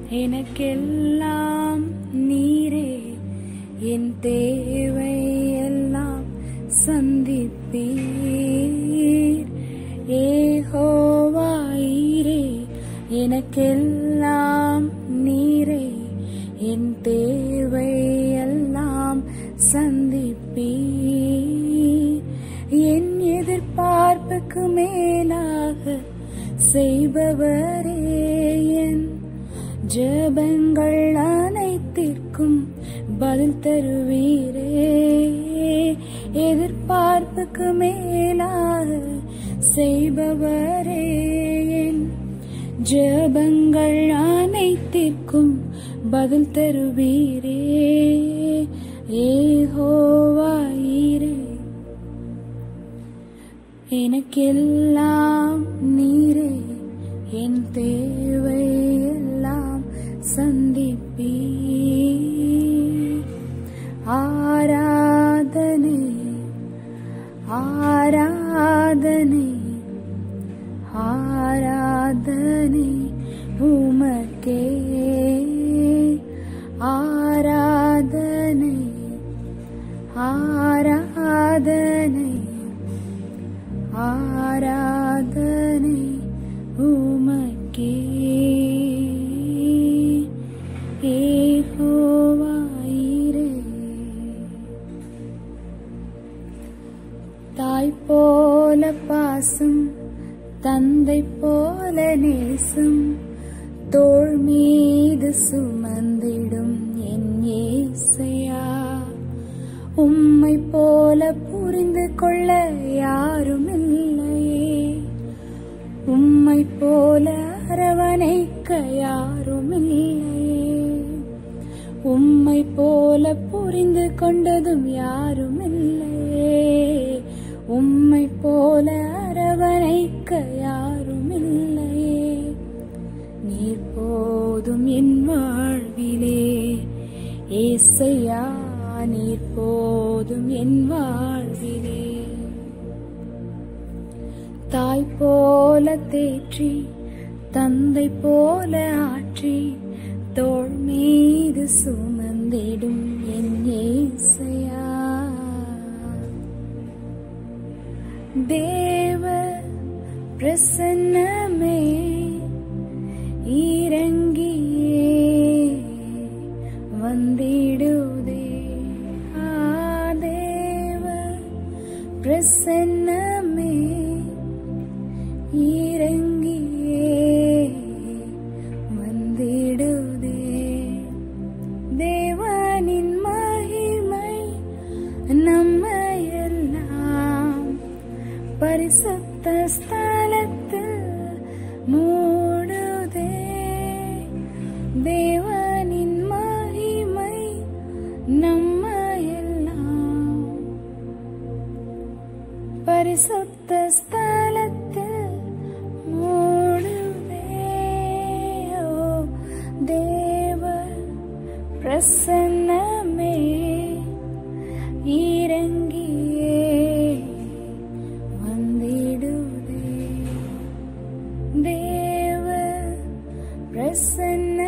எனக்கெல்லாம் நீரே என் தேவை எல்லாம் சந்திப்பீர் ஏகோவாயிரே எனக்கெல்லாம் நீரே என் தேவை எல்லாம் சந்திப்பீர் என் எதிர்பார்ப்புக்கு மேலாக செய்பவரே என் ஜெபங்கள் அனைத்திற்கும் பதில் தருவீரே எதிர்பார்ப்புக்கு மேலாக செய்பவரே என் ஜெபங்கள் அனைத்திற்கும் பதில் தருவீரே ஏகோவாயிரே எனக்கெல்லாம் நீரே என் தேவை எல்லாம் சந்திப்பீ ஆராதனை ஆராதனை ஆராதனை உமக்கே ஆராதனை ஆராதனை ஆராதனை உமக்கே ஏகோவாயிரே தாய் போல பாசம் தந்தை போல நேசம் தோள் மீது சுமந்திடும் என் ஏசையா உம்மை போல புரிந்து கொள்ள யாரும் இல்லையே உம்மை போல அரவணைக்க யாரும் இல்லையே உம்மை போல புரிந்து கொண்டதும் யாரும் இல்லையே உம்மை போல அரவணைக்க யாரும் இல்லையே நீர் போதும் என் வாழ்விலே ஏசையா நீர் போதும் என் வாழ்விலே தாய் போல தேற்றி தந்தை போல ஆற்றி தோள் மீது சுமந்திடும் என் ஏசையா தேவ பிரசன்னமே இறங்கியே வந்திடுதே ஆ தேவ பிரசன்னமே இறங்கியே வந்திடுதே தேவனின் மகிமை நம்மையெல்லாம் பரிசுத்த ஸ்தலத்தில் மூடுதே தேவனின் மகிமை நம்மையெல்லாம் பரிசுத்த ஸ்தலத்தில் மூடுதே ஓ தேவ பிரசன்னமே இறங்கியே வந்திடுதே தேவ பிரசன்ன